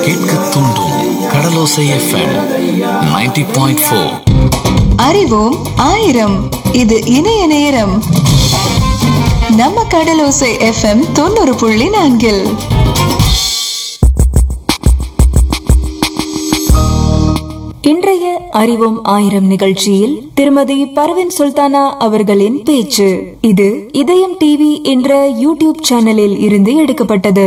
கேட்க தூண்டும் கடலோசை FM 90.4 point four அறிவோம் ஆயிரம் இது இணைய நேரம் நம்ம கடலோசை எஃப்எம் தொண்ணூறு புள்ளி நான்கில் இன்றைய அறிவோம் ஆயிரம் நிகழ்ச்சியில் திருமதி பர்வின் சுல்தானா அவர்களின் பேச்சு இது இதயம் டிவி என்ற யூடியூப் சேனலில் இருந்து எடுக்கப்பட்டது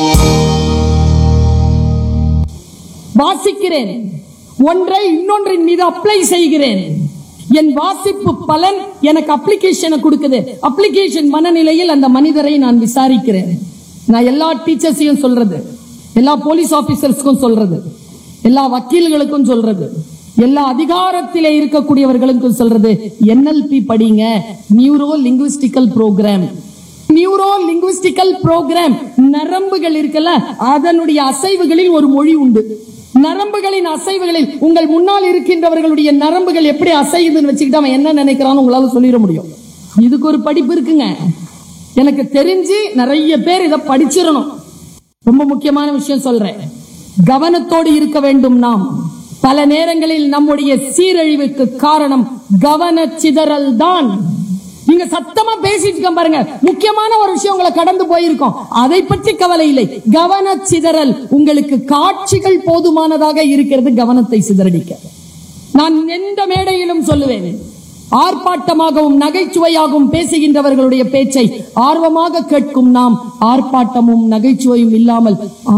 வாசிக்கிறேன் ஒன்றை இன்னொன்றின் மீது அப்ளை செய்கிறேன் என் வாசிப்பு பலன் எனக்கு அப்ளிகேஷனை கொடுக்குது அப்ளிகேஷன் மனநிலையில் அந்த மனிதரை நான் விசாரிக்கிறேன் நான் எல்லா டீச்சர்ஸையும் சொல்றது எல்லா போலீஸ் ஆபீசர்ஸ்க்கும் சொல்றது எல்லா வக்கீல்களுக்கும் சொல்றது எல்லா அதிகாரத்திலே இருக்கக்கூடியவர்களுக்கும் சொல்றது என்எல்பி படிங்க neuro linguistical program neuro linguistical program நரம்புகள் இருக்குல்ல அதனுடைய அசைவுகளில் ஒரு மொழி உண்டு நரம்புகளின் அசைவுகளில் உங்கள் முன்னால் இருக்கின்றவர்களுடைய நரம்புகள் எப்படி அசையுதுன்னு வச்சுக்கிட்டு அவன் என்ன நினைக்கிறான்னு உங்களால சொல்லிட முடியும் இதுக்கு ஒரு படிப்பு இருக்குங்க எனக்கு தெரிஞ்சு நிறைய பேர் இதை படிச்சிடணும் ரொம்ப முக்கியமான விஷயம் சொல்றேன் கவனத்தோடு இருக்க வேண்டும் நாம் பல நேரங்களில் நம்முடைய சீரழிவுக்கு காரணம் கவன சிதறல் தான் நீங்க சத்தமா பேசிட்டு இருக்க பாருங்க முக்கியமான ஒரு விஷயம் உங்களை கடந்து போயிருக்கோம் அதை பற்றி கவலை இல்லை கவன சிதறல் உங்களுக்கு காட்சிகள் போதுமானதாக இருக்கிறது கவனத்தை சிதறடிக்க நான் எந்த மேடையிலும் சொல்லுவேன் ஆர்ப்பாட்டமாகவும் நகைச்சுவையாகவும் பேசுகின்றவர்களுடைய பேச்சை ஆர்வமாக கேட்கும் நாம் ஆர்ப்பாட்டமும் நகைச்சுவையும் இல்லாமல்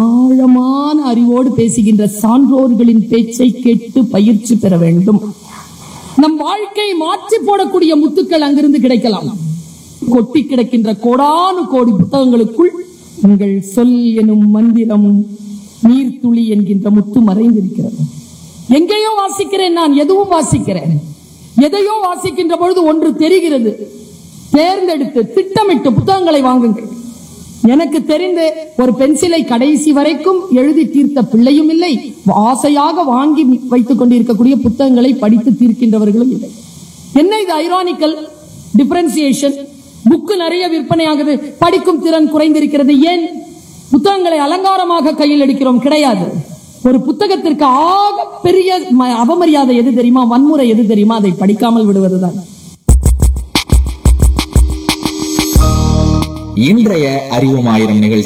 ஆழமான அறிவோடு பேசுகின்ற சான்றோர்களின் பேச்சை கேட்டு பயிற்சி பெற வேண்டும் நம் வாழ்க்கையை மாற்றி போடக்கூடிய முத்துக்கள் அங்கிருந்து கிடைக்கலாம் கொட்டி கிடக்கின்ற கோடானு கோடி புத்தகங்களுக்குள் உங்கள் சொல் எனும் மந்திரம் நீர்த்துளி என்கின்ற முத்து மறைந்திருக்கிறது எங்கேயோ வாசிக்கிறேன் நான் எதுவும் வாசிக்கிறேன் எதையோ வாசிக்கின்ற பொழுது ஒன்று தெரிகிறது தேர்ந்தெடுத்து திட்டமிட்டு புத்தகங்களை வாங்குங்கள் எனக்கு தெரிந்து ஒரு பென்சிலை கடைசி வரைக்கும் எழுதி தீர்த்த பிள்ளையும் இல்லை ஆசையாக வாங்கி வைத்துக் கொண்டிருக்கக்கூடிய புத்தகங்களை படித்து தீர்க்கின்றவர்களும் இல்லை என்ன இது ஐரானிக்கல் டிஃபரன்சியேஷன் புக்கு நிறைய விற்பனை ஆகுது படிக்கும் திறன் குறைந்திருக்கிறது ஏன் புத்தகங்களை அலங்காரமாக கையில் எடுக்கிறோம் கிடையாது ஒரு புத்தகத்திற்கு ஆக பெரிய ம- அவமரியாதை எது தெரியுமா வன்முறை எது தெரியுமா அதை படிக்காமல் விடுவதுதான் இன்றைய அறிவோம் ஆயிரம் நிகழ்ச்சி